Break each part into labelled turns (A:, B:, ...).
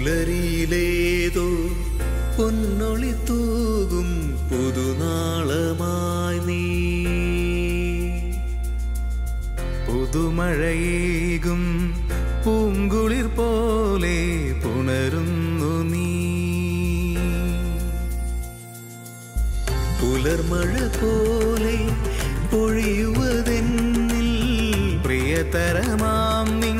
A: പുലരിയിലേതോ പൊന്നൊളി തൂകും പുതുനാളമായി നീ പുതുമഴയേകും പൂങ്കുളിർ പോലെ പുണരുന്നു നീ പുലർമഴ പോലെ പൊഴിയുവതെന്നിൽ പ്രിയതരമാം നിൻ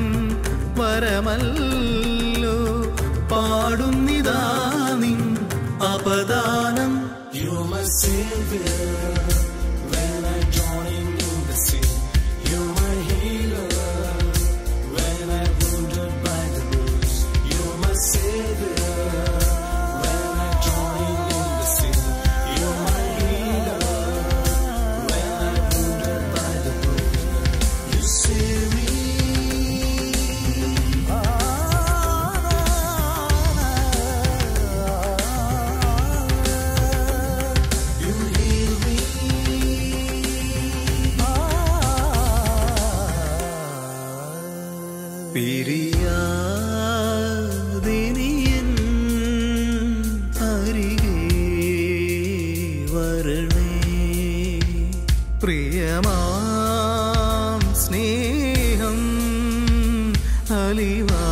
A: വരമല്ലോ പാടുന്നിതാ നിൻ അപദാനം
B: You're my savior. When I drown in the sea, you're my healer. When I'm wounded by the bruise, you're my savior. When I drown in the sea, you're my healer. When I'm wounded by the bruise, you save me. You heal me.
A: പിരിയാതിനിയൻ അരികെ വരണേ പ്രിയമാം സ്നേഹം അലിവാ